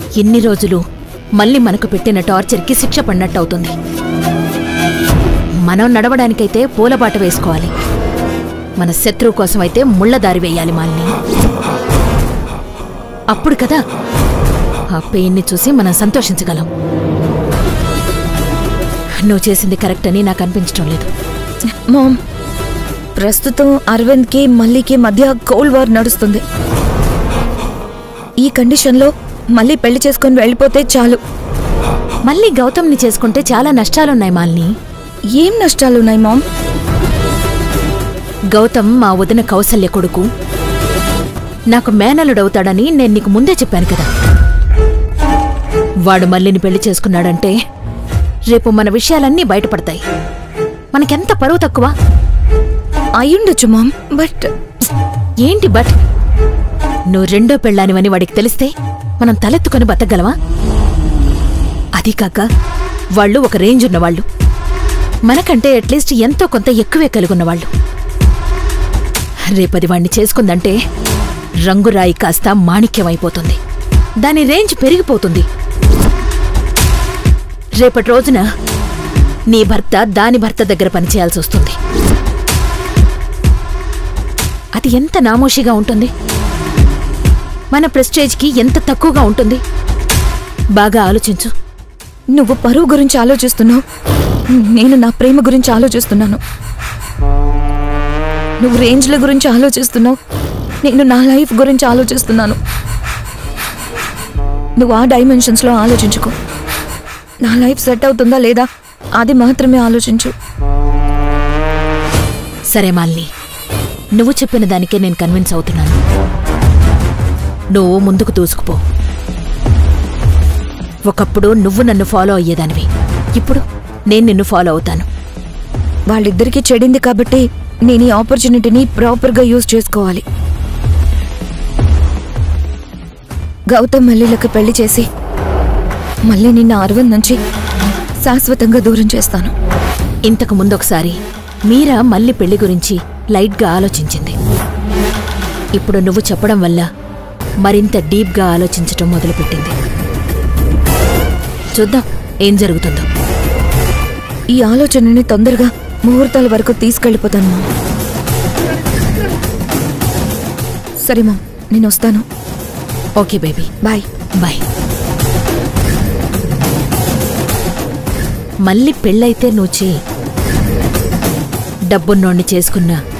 ఇన్ని రోజులు మళ్ళీ మనకు పెట్టిన టార్చర్కి శిక్ష పడినట్టు అవుతుంది మనం నడవడానికైతే పూలబాట వేసుకోవాలి మన శత్రువు కోసం అయితే ముళ్ళదారి వేయాలి మాలిని అప్పుడు కదా ఆ పెయిన్ని చూసి మనం సంతోషించగలం నువ్వు చేసింది కరెక్ట్ అని నాకు అనిపించడం లేదు మామ్ ప్రస్తుతం అరవింద్కి మల్లీకి మధ్య కోల్డ్ వార్ నడుస్తుంది ఈ కండిషన్లో మళ్ళీ పెళ్లి చేసుకొని వెళ్ళిపోతే చాలు మళ్ళీ గౌతమ్ని చేసుకుంటే చాలా నష్టాలున్నాయి మాలిని ఏం నష్టాలున్నాయి మామ్ గౌతమ్ మా వదిన కౌసల్య కొడుకు నాకు మేనలుడవుతాడని నేను నీకు ముందే చెప్పాను కదా వాడు మల్లిని పెళ్లి చేసుకున్నాడంటే రేపు మన విషయాలన్నీ బయటపడతాయి మనకెంత పరువు తక్కువ అయ్యుండొచ్చు మామ్ బట్ ఏంటి బట్ నువ్వు రెండో పెళ్ళానివని వాడికి తెలిస్తే మనం తలెత్తుకొని బతకగలవా అది కాక వాళ్ళు ఒక రేంజ్ ఉన్నవాళ్ళు మనకంటే అట్లీస్ట్ ఎంతో కొంత ఎక్కువే కలిగున్నవాళ్ళు రేపది వాణ్ణి చేసుకుందంటే రంగురాయి కాస్త మాణిక్యమైపోతుంది దాని రేంజ్ పెరిగిపోతుంది రేపటి రోజున నీ భర్త దాని భర్త దగ్గర పనిచేయాల్సి వస్తుంది అది ఎంత నామోషిగా ఉంటుంది మన ప్రెస్టేజ్కి ఎంత తక్కువగా ఉంటుంది బాగా ఆలోచించు నువ్వు పరువు గురించి ఆలోచిస్తున్నావు నేను నా ప్రేమ గురించి ఆలోచిస్తున్నాను నువ్వు రేంజ్ల గురించి ఆలోచిస్తున్నావు నేను నా లైఫ్ గురించి ఆలోచిస్తున్నాను నువ్వు ఆ డైమెన్షన్స్లో ఆలోచించుకో నా లైఫ్ సెట్ అవుతుందా లేదా అది మాత్రమే ఆలోచించు సరే మాలిని నువ్వు చెప్పిన దానికే నేను కన్విన్స్ అవుతున్నాను నువ్వు ముందుకు దూసుకుపో ఒకప్పుడు నువ్వు నన్ను ఫాలో అయ్యేదానివి ఇప్పుడు నేను నిన్ను ఫాలో అవుతాను వాళ్ళిద్దరికీ చెడింది కాబట్టి నేను ఈ ఆపర్చునిటీని ప్రాపర్గా యూజ్ చేసుకోవాలి గౌతమ్ మల్లిలకు పెళ్లి చేసి మళ్ళీ నిన్న అరవింద్ నుంచి శాశ్వతంగా దూరం చేస్తాను ఇంతకు ముందొకసారి మీరా మళ్ళీ పెళ్లి గురించి లైట్గా ఆలోచించింది ఇప్పుడు నువ్వు చెప్పడం వల్ల మరింత డీప్గా ఆలోచించటం మొదలుపెట్టింది చూద్దాం ఏం జరుగుతుందో ఈ ఆలోచనని తొందరగా ముహూర్తాల వరకు తీసుకెళ్ళిపోతాను మా సరే మా నేను వస్తాను ఓకే బేబీ బాయ్ బాయ్ మళ్ళీ పెళ్ళైతే నువ్వు చేయి డబ్బున్నోణ్ణి చేసుకున్నా